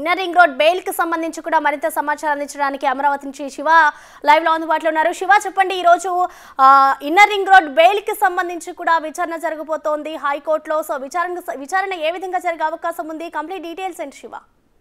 Inner ring road bail కి సంబంధించి కూడా మరింత సమాచారం అందించడానికి అమరావతి నుంచి శివ లైవ్ లో అందుబాటులో ఉన్నారు శివ చెప్పండి ఈ రోజు ఆ, ఇన్నర్ రింగ్ రోడ్ బెయిల్ కి సంబంధించి కూడా విచారణ జరగబోతోంది హైకోర్టులో సో విచారణ విచారణ ఏ విధంగా జరిగే అవకాశం ఉంది కంప్లీట్ డీటెయిల్స్ ఏంటి శివ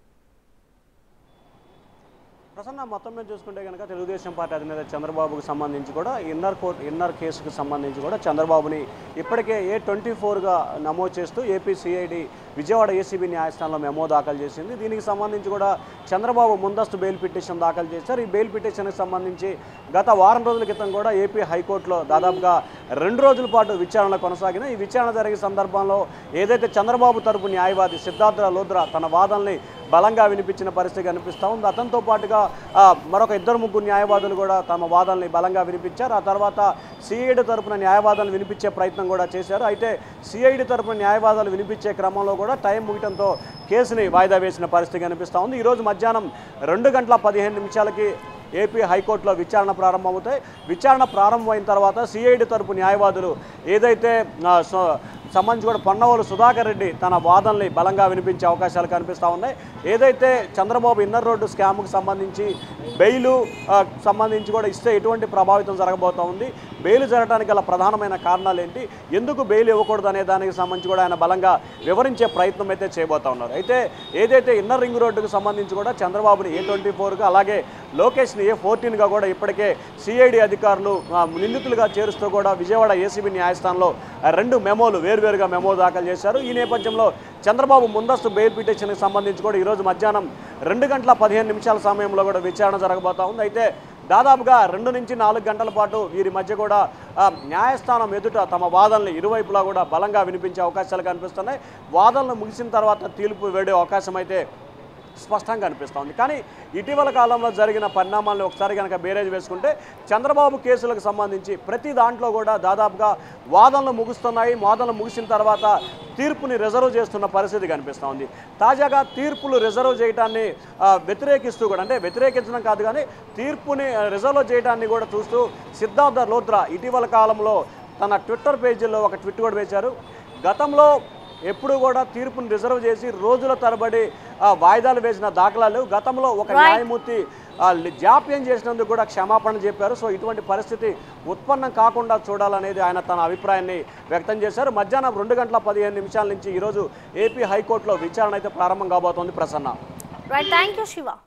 ప్రసన్న మొత్తం మీద చూసుకుంటే కనుక తెలుగుదేశం పార్టీ అధినేత చంద్రబాబుకు సంబంధించి కూడా ఇన్నర్ కోర్ట్ ఇన్నర్ కేసుకు సంబంధించి కూడా చంద్రబాబుని ఇప్పటికే ఏ ట్వంటీ ఫోర్గా నమోదు చేస్తూ ఏపీ సిఐడి విజయవాడ ఏసీబీ న్యాయస్థానంలో మెమో దాఖలు చేసింది దీనికి సంబంధించి కూడా చంద్రబాబు ముందస్తు బెయిల్ పిటిషన్ దాఖలు చేశారు ఈ బెయిల్ పిటిషన్కి సంబంధించి గత వారం రోజుల క్రితం కూడా ఏపీ హైకోర్టులో దాదాపుగా రెండు రోజుల పాటు విచారణ కొనసాగిన ఈ విచారణ జరిగే సందర్భంలో ఏదైతే చంద్రబాబు తరపు న్యాయవాది సిద్ధార్థ లోద్రా తన వాదనని బలంగా వినిపించిన పరిస్థితి కనిపిస్తూ ఉంది అతనితో పాటుగా ఆ, మరొక ఇద్దరు ముగ్గురు న్యాయవాదులు కూడా తమ వాదనని బలంగా వినిపించారు ఆ తర్వాత సిఐడి తరపున న్యాయవాదాలు వినిపించే ప్రయత్నం కూడా చేశారు అయితే సిఐడి తరపున న్యాయవాదాలు వినిపించే క్రమంలో కూడా టైం ముగియడంతో కేసుని వాయిదా వేసిన పరిస్థితి కనిపిస్తూ ఉంది ఈరోజు మధ్యాహ్నం రెండు గంటల పదిహేను నిమిషాలకి ఏపీ హైకోర్టులో విచారణ ప్రారంభమవుతాయి విచారణ ప్రారంభమైన తర్వాత సిఐడి తరపు న్యాయవాదులు ఏదైతే ఆ, సో- సంబంధించి కూడా పొన్నవోలు సుధాకర్ రెడ్డి తన వాదనని బలంగా వినిపించే అవకాశాలు కనిపిస్తూ ఉన్నాయి ఏదైతే చంద్రబాబు ఇన్నర్ రోడ్డు స్కామ్కు సంబంధించి బెయిలు ఆ, సంబంధించి కూడా ఇస్తే ఎటువంటి ప్రభావితం జరగబోతూ ఉంది బెయిల్ జరగడానికి గల ప్రధానమైన కారణాలు ఏంటి ఎందుకు బెయిల్ ఇవ్వకూడదు అనే దానికి సంబంధించి కూడా ఆయన బలంగా వివరించే ప్రయత్నం అయితే చేయబోతా ఉన్నారు అయితే ఏదైతే ఇన్నర్ రింగ్ రోడ్డుకు సంబంధించి కూడా చంద్రబాబుని ఏ ట్వంటీ ఫోర్గా అలాగే లోకేష్ని ఏ ఫోర్టీన్గా కూడా ఇప్పటికే సిఐడి అధికారులు ఆ, నిందితులుగా చేరుస్తూ కూడా విజయవాడ ఏసీబీ న్యాయస్థానంలో ఆ, రెండు మెమోలు వేర్వేరుగా మెమో దాఖలు చేశారు ఈ నేపథ్యంలో చంద్రబాబు ముందస్తు బెయిల్ పిటిషన్కి సంబంధించి కూడా ఈరోజు మధ్యాహ్నం రెండు గంటల పదిహేను నిమిషాల సమయంలో కూడా విచారణ జరగబోతా ఉంది అయితే దాదాపుగా రెండు నుంచి నాలుగు గంటల పాటు వీరి మధ్య కూడా ఆ, న్యాయస్థానం ఎదుట తమ వాదనలు ఇరువైపులా కూడా బలంగా వినిపించే అవకాశాలు కనిపిస్తున్నాయి వాదనలు ముగిసిన తర్వాత తీర్పు వేడే అవకాశం అయితే స్పష్టంగా కనిపిస్తోంది కానీ ఇటీవల కాలంలో జరిగిన పరిణామాలను ఒకసారి కనుక బేరేజ్ వేసుకుంటే చంద్రబాబు కేసులకు సంబంధించి ప్రతి దాంట్లో కూడా దాదాపుగా వాదనలు ముగుస్తున్నాయి వాదనలు ముగిసిన తర్వాత తీర్పుని రిజర్వ్ చేస్తున్న పరిస్థితి కనిపిస్తోంది తాజాగా తీర్పులు రిజర్వ్ చేయడాన్ని ఆ, వ్యతిరేకిస్తూ కూడా అంటే వ్యతిరేకించడం కాదు కానీ తీర్పుని ఆ, రిజర్వ్ చేయడాన్ని కూడా చూస్తూ సిద్ధార్థ లోత్రా ఇటీవల కాలంలో తన ట్విట్టర్ పేజీలో ఒక ట్విట్ కూడా వేశారు గతంలో ఎప్పుడు కూడా తీర్పును రిజర్వ్ చేసి రోజుల తరబడి ఆ, వాయిదాలు వేసిన దాఖలాలు గతంలో ఒక Right. న్యాయమూర్తి ఆ, లి- జాప్యం చేసినందుకు కూడా క్షమాపణ చెప్పారు సో ఇటువంటి పరిస్థితి ఉత్పన్నం కాకుండా చూడాలనేది ఆయన తన అభిప్రాయాన్ని వ్యక్తం చేశారు మధ్యాహ్నం రెండు గంటల పదిహేను నిమిషాల నుంచి ఈరోజు ఏపీ హైకోర్టులో విచారణ అయితే ప్రారంభం కాబోతోంది Prasanna right thank you Shiva